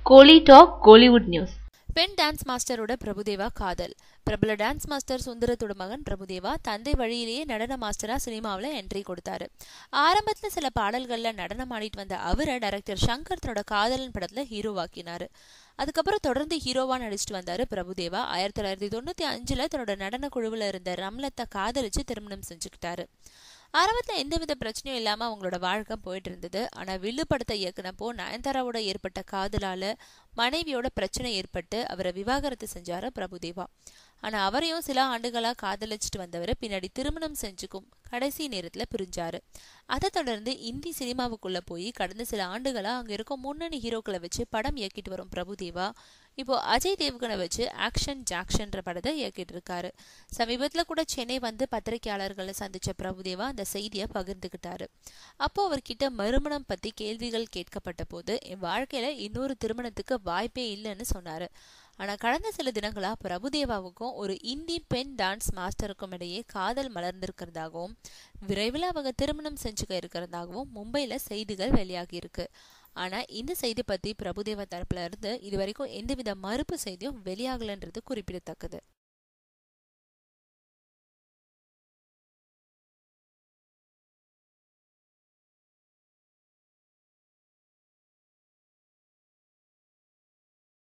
கோலி talk Kollywood news பெண் dance மாஸ்டரோட பிரபுதேவா காதல் பிரபல டான்ஸ் மாஸ்டர் சுந்தரத்தோட மகன் பிரபுதேவா தந்தை வழியிலேயே நடன மாஸ்டரா சினிமாவில் என்ட்ரி கொடுத்தாரு ஆரம்பத்துல சில பாடல்கள்ல நடனம் ஆடிட்டு வந்த அவரை டைரக்டர் சங்கர் தன்னோட காதலன் படத்துல ஹீரோவாக்கினாரு அதுக்கப்புறம் தொடர்ந்து ஹீரோவா நடிச்சிட்டு வந்தாரு பிரபுதேவா ஆயிரத்தி தொள்ளாயிரத்தி தொண்ணூத்தி அஞ்சுல தன்னோட நடன குழுவுல இருந்த ரம்லத்தை காதலிச்சு திருமணம் செஞ்சுக்கிட்டாரு ஆரம்பத்துல எந்தவித பிரச்சனையும் இல்லாம அவங்களோட வாழ்க்கை போயிட்டு இருந்தது ஆனா வில்லு படத்தை இயக்குனப்போ நயன்தாராவோட ஏற்பட்ட காதலால மனைவியோட பிரச்சனை ஏற்பட்டு அவரை விவாகரத்து செஞ்சாரு பிரபுதேவா ஆனா அவரையும் சில ஆண்டுகளா காதலிச்சுட்டு வந்தவர் பின்னாடி திருமணம் செஞ்சுக்கும் கடைசி நேரத்துல பிரிஞ்சாரு அதை தொடர்ந்து இந்தி சினிமாவுக்குள்ள போய் கடந்த சில ஆண்டுகளா அங்க இருக்கும் முன்னணி ஹீரோக்களை வச்சு படம் இயக்கிட்டு வரும் பிரபுதேவா இப்போ அஜய் தேவ்கனை வச்சு ஆக்ஷன் ஜாக்ஷன்ற படத்தை இயக்கிட்டு இருக்காரு சமீபத்துல கூட சென்னை வந்து பத்திரிகையாளர்களை சந்திச்ச பிரபுதேவா அந்த செய்தியை பகிர்ந்துகிட்டாரு அப்போ அவர்கிட்ட மறுமணம் பத்தி கேள்விகள் கேட்கப்பட்ட போது என் வாழ்க்கையில இன்னொரு திருமணத்துக்கு வாய்ப்பே இல்லைன்னு சொன்னாரு ஆனா கடந்த சில தினங்களா பிரபுதேவாவுக்கும் ஒரு இந்தி பெண் டான்ஸ் மாஸ்டருக்கும் இடையே காதல் மலர்ந்திருக்கிறதாகவும் விரைவில் அவங்க திருமணம் செஞ்சுக்க இருக்கிறதாகவும் மும்பையில செய்திகள் வெளியாகி இருக்கு ஆனா இந்த செய்தி பத்தி பிரபுதேவா தரப்புல இருந்து இது வரைக்கும் எந்தவித மறுப்பு செய்தியும் வெளியாகலன்றது குறிப்பிடத்தக்கது